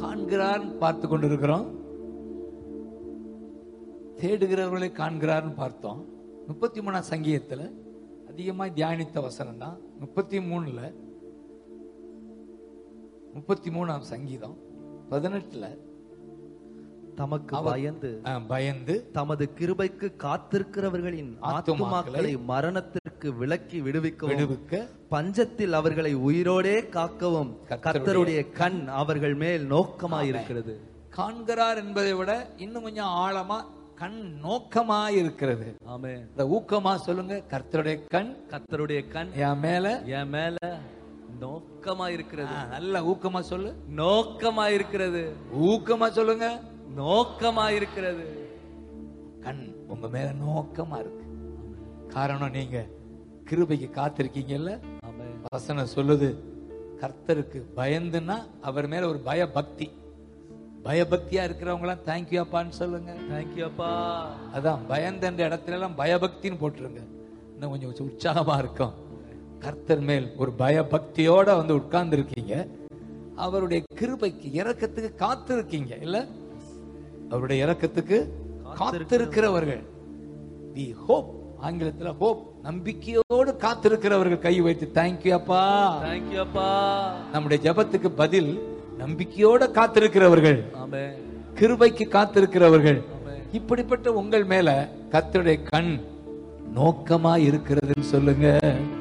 காண்கிறார் பார்த்து கொண்டிருக்கிறோம் தேடுகிறவர்களை காண்கிறார்னு பார்த்தோம் முப்பத்தி மூணாம் சங்கீதத்துல அதிகமா தியானித்த வசனம் தான் முப்பத்தி மூணுல முப்பத்தி மூணாம் சங்கீதம் பதினெட்டுல தமக்கு அவர்- பயந்து ஆ, பயந்து தமது கிருபைக்கு காத்திருக்கிறவர்களின் ஆத்துமாக்களை மரணத்திற்கு விலக்கி விடுவிக்கவும் விடுவிக்க பஞ்சத்தில் அவர்களை உயிரோடே காக்கவும் கர்த்தருடைய கர்த்தருடைய கண் அவர்கள் மேல் நோக்கமாயிருக்கிறது காண்கிறார் என்பதை விட இன்னும் கொஞ்சம் ஆழமா கண் நோக்கமா இருக்கிறது ஆமே இந்த ஊக்கமா சொல்லுங்க கர்த்தருடைய கண் கர்த்தருடைய கண் என் மேல என் மேல நோக்கமாயிருக்கிறது ஆ, நல்ல ஊக்கமா சொல்லு நோக்கமாயிருக்கிறது ஊக்கமா சொல்லுங்க நோக்கமாயிருக்கிறது கண் உங்க மேல நோக்கமா இருக்கு காரணம் நீங்க கிருபைக்கு காத்திருக்கீங்கல்ல ஆமே வசனம் சொல்லுது கர்த்தருக்கு பயந்துன்னா அவர் மேல ஒரு பய பக்தி பயபக்தியா இருக்கிறவங்க எல்லாம் தேங்க்யூ அப்பான்னு சொல்லுங்க தேங்க்யூ அப்பா அதான் பயந்தன்ற இடத்துல எல்லாம் பயபக்தின்னு போட்டுருங்க இன்னும் கொஞ்சம் உற்சாகமா இருக்கும் கர்த்தர் மேல் ஒரு பயபக்தியோட வந்து உட்கார்ந்து இருக்கீங்க அவருடைய கிருபைக்கு இரக்கத்துக்கு காத்திருக்கீங்க இல்ல அவருடைய இரக்கத்துக்கு காத்திருக்கிறவர்கள் தி ஹோப் ஆங்கிலத்துல ஹோப் நம்பிக்கையோடு காத்திருக்கிறவர்கள் கை வைத்து தேங்க்யூ அப்பா தேங்க்யூ அப்பா நம்முடைய ஜெபத்துக்கு பதில் நம்பிக்கையோட காத்திருக்கிறவர்கள் ஆமே கிருபைக்கு காத்திருக்கிறவர்கள் ஆமே இப்படிப்பட்ட உங்கள் மேல கர்த்தருடைய கண் நோக்கமா இருக்கிறதுன்னு சொல்லுங்க